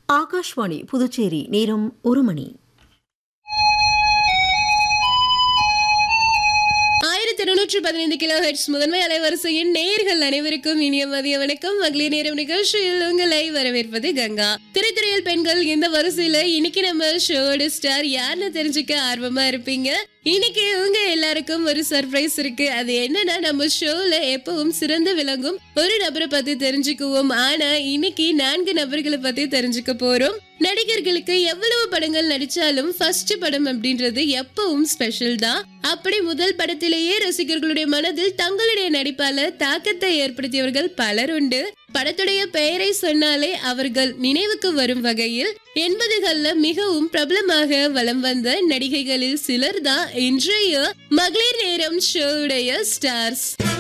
ஆகாஷ்வாணி புதுச்சேரி நேரம் ஒரு மணி ஆயிரத்தி இருநூற்றி பதினைந்து கிலோ ஹெட்ஸ் முதன்மை அலைவரிசையின் நேர்கள் அனைவருக்கும் இனிய மதிய வணக்கம் மகளிர் நேரம் நிகழ்ச்சியில் உங்களை வரவேற்பது கங்கா திரைத்துறையில் பெண்கள் இந்த வரிசையில இன்னைக்கு நம்ம ஷோடு ஸ்டார் யாருன்னு தெரிஞ்சுக்க ஆர்வமா இருப்பீங்க இன்னைக்கு உங்க எல்லாருக்கும் ஒரு சர்ப்ரைஸ் இருக்கு அது என்னன்னா நம்ம ஷோல எப்பவும் சிறந்து விளங்கும் ஒரு நபரை பத்தி தெரிஞ்சுக்குவோம் ஆனா இன்னைக்கு நான்கு நபர்களை பத்தி தெரிஞ்சுக்க போறோம் நடிகர்களுக்கு எவ்வளவு படங்கள் நடிச்சாலும் ஃபர்ஸ்ட் படம் அப்படின்றது எப்பவும் ஸ்பெஷல் தான் அப்படி முதல் படத்திலேயே ரசிகர்களுடைய மனதில் தங்களுடைய நடிப்பால தாக்கத்தை ஏற்படுத்தியவர்கள் பலர் உண்டு படத்துடைய பெயரை சொன்னாலே அவர்கள் நினைவுக்கு வரும் வகையில் எண்பதுகள்ல மிகவும் பிரபலமாக வலம் வந்த நடிகைகளில் சிலர் தான் இன்றைய மகளிர் நேரம் ஷோவுடைய ஸ்டார்ஸ்